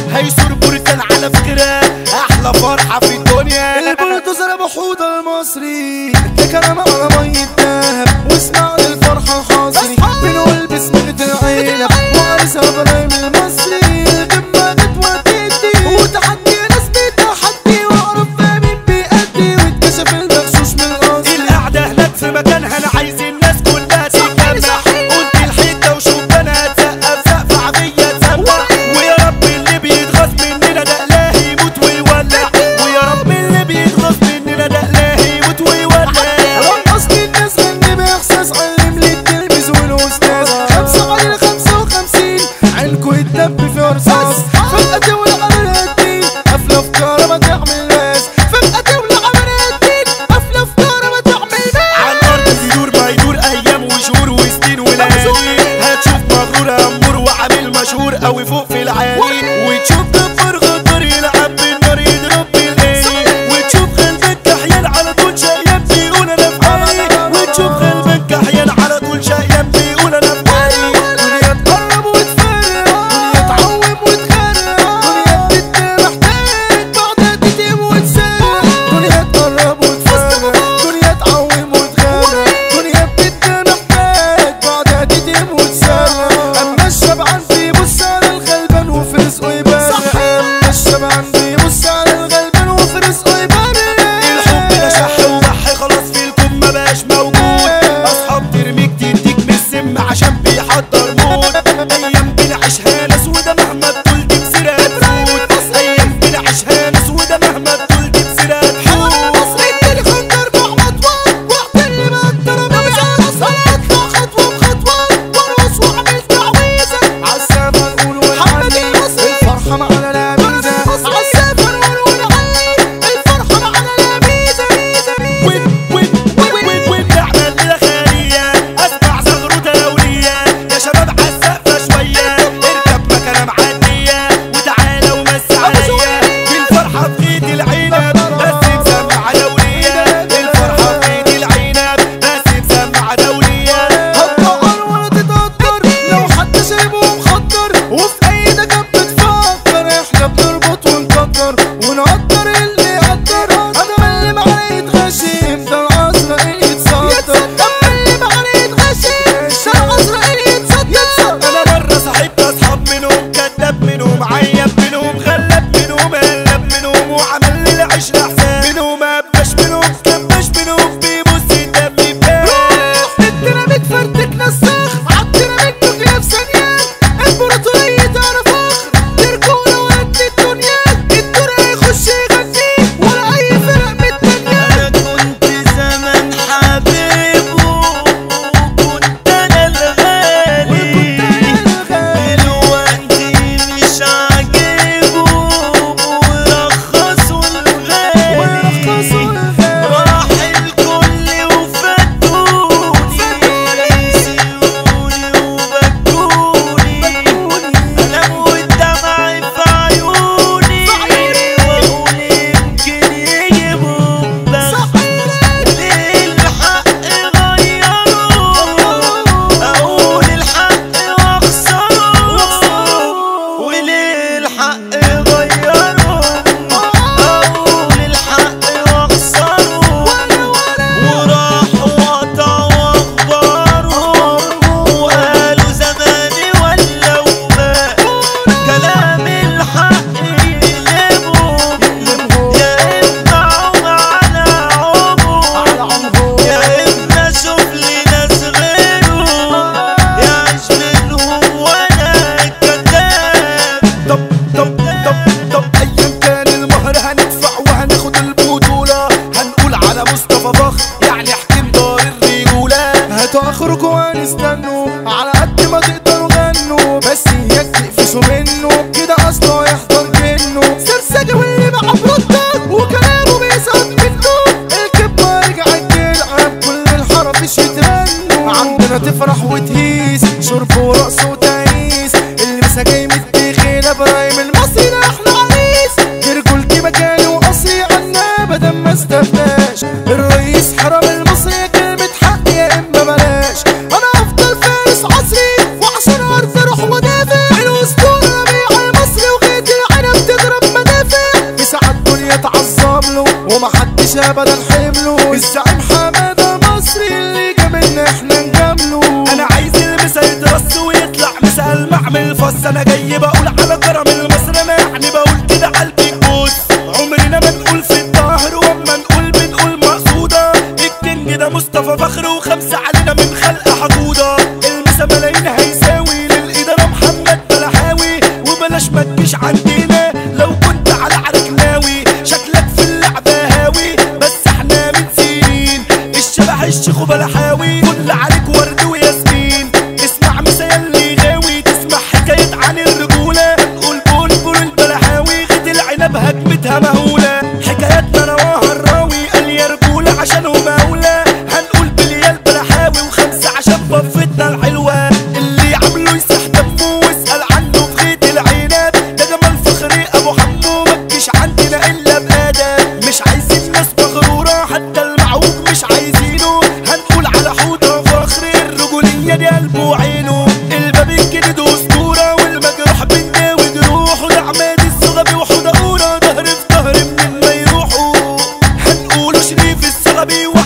هيسور بركان على فكرة احلى فرحة في الدنيا البلدوزر ابو حوضة المصري ده كلام على مية دهب واسمع للفرحة حاصري بنقول بسمة العنب وعرس ابراهيم المصري القمة بتودي وتحدي ناس بتحدي واعرف مين بيأدي واتكشف المغشوش من الاصل القعدة هناك في مكانها انا عايز الناس كلها تتجمع قلت الحتة وشبانها تسقف سقف عادية تسمع ويا رب اللي بيتغاظ مننا ده اله يموت ويولع ويا رب اللي بيتغاظ مننا ده اله يموت ويولع رقصني الناس غني باحساس علم لي التلميذ والاستاذ خمسة على خمسة وخمسين عينكوا يتدب في رصاص فجأة تولع عمل الدين قفلة في كهربا تعمل ناس فجأة تولع عمل الدين قفلة في كهربا تعمل ناس على الارض بيدور ما يدور ايام وشهور وسنين وليالي هتشوف مغرور امور وعامل مشهور قوي فوق في العالي وتشوف كفر غدار يلعب بالنار يضرب بالايه وتشوف قلبك كحيان على طول شقيان بيقول انا في حالي وتشوف قلبك كحيان على طول شقيان بيقول انا في حالي دنيا تقرب وتفرق دنيا تعوم وتغرق دنيا بتدي محتاج بعدها تتم وتسرق دنيا تقرب وتفرق دنيا تعوم وتغرق دنيا بتدي محتاج بعدها تتم وتسرق اما الشبعان بيبص على الغلبان وفي رزقه يبرق اما الشبعان بيبص على الغلبان وفي رزقه يبرق الحب ده شح وضحي خلاص في الكون ما بقاش موجود اصحاب ترميك تديك من السم عشان بيحضر موت ايام بنعيشها ناس وده مهما تقول دي بسيرة تفوت ايام بنعيشها ناس وده مهما تقول دي بسيرة تفوت الفرحة معنا لا ميزة عالسفر ونقول علي الفرحة معنا لا ميزة ميزة وين وين وين وين وين نعمل ليلة خيرية اسمع زغروطة لولية يا شباب عالسقفة شوية اركب مكانة معدية وتعالى ومس عليا الفرحة في ايد العنب بس مسمعة دولية الفرحة في ايد العنب بس مسمعة دولية هتطقر ولا تتقدر لو حد شايبه مخدر وفي ايدك بتفكر احنا بنربط ونكدر ونقدر اللي يقدر اما اللي معاه يتغشم ده العزرائيل يتصدر اما اللي معاه يتغشم ده العزرائيل يتصدر انا مرة صاحبت اصحاب منهم كذاب منهم عيب منهم غلب منهم قلب منهم وعمل لي العشرة حساب منهم قبش منهم كبش منهم بيبص الدم بتاعي الديناميك فرتك نساخ عالديناميك نوكليا في ثانية امبراطورية على فخر تركونا وقت الدنيا الدنيا يخش يغني ولا أي فرق من الدنيا انا كنت زمان حبيبه وكنت انا الغالي دلوقتي مش عاجبه ورخصوا الغالي راح الكل وفاتوني نسيوني وبكوني ألم والدمع في عيوني وأقول يمكن يجيبوا بس ليه الحق غيروا أقول الحق وأخسره وليه الحق غيروا أقول الحق وأخسره وراحوا وقطعوا أخبارهم وقالوا زماني ولا وما كلام الحق يقلبهم يا إما عم على عمهم يا إما شوف لي ناس غيرهم يعيش منهم وأنا كذاب طب طب طب طب ايا كان المهر هندفع وهناخد البطولة هنقول على مصطفى فخر يعني حكيم دار الرجولة هاتوا اخركم وهنستنوا على قد ما تقدروا غنوا بس اياك تقفشوا منه كده اصله يحضر جنه سرسجة واللي مع بردك وكلامه بيسقط منه الكبة رجعت تلعب كل الحرفش يترنوا عندنا تفرح وتهيس شرب ورقص وتهيس المسا جاي متخيل ابراهيم المصري ده احلى عريس رجولتي مكاني واصلي عنا ابدا ما استفناش الرئيس حرم المصري كلمة حق يا اما بلاش انا افضل فارس عصري وعشان ارض اروح ودافع الاسطورة ربيع المصري وغيت العين اسمع من الفص انا جاي بقول على كرم المصر انا يعني بقول كده قلبي يبوس عمرنا ما نقول في الظهر واما نقول بنقول مقصودة الكينج ده مصطفى فخر وخمسة علينا من خلق حقودة المسا ملايين هيساوي للإدارة محمد بلحاوي وبلاش ما تجيش عندنا لو كنت على عرك ناوي شكلك في اللعبة هاوي بس احنا من سنين الشبح الشيخ بلحاوي كل عليك ورد وياسمين اسمع مسا يلي غاوي تسمع حكاية عن الرجولة نقول بول بول البلحاوي غد العنب هجمتها مهولة حكاياتنا رواها الراوي قال يا رجولة عشان هو مولى هنقول بليا البلحاوي وخمسة عشان بفتنا الحلوة اللي عمله يسح دمه واسأل عنه في غيط العنب ده جمال فخري ابو حمو مكش عندنا الا بادم مش عايزين ناس مغرورة حتى المعوج مش عايزينه هنقول على حوضة فخري الرجولية دي قلبه وعينه الباب الجديد اسطورة والمجروح بنداوي جروحه ده عماد السغبي وحوده قورة ظهر في ظهر منين ما يروحوا هنقوله شريف السغبي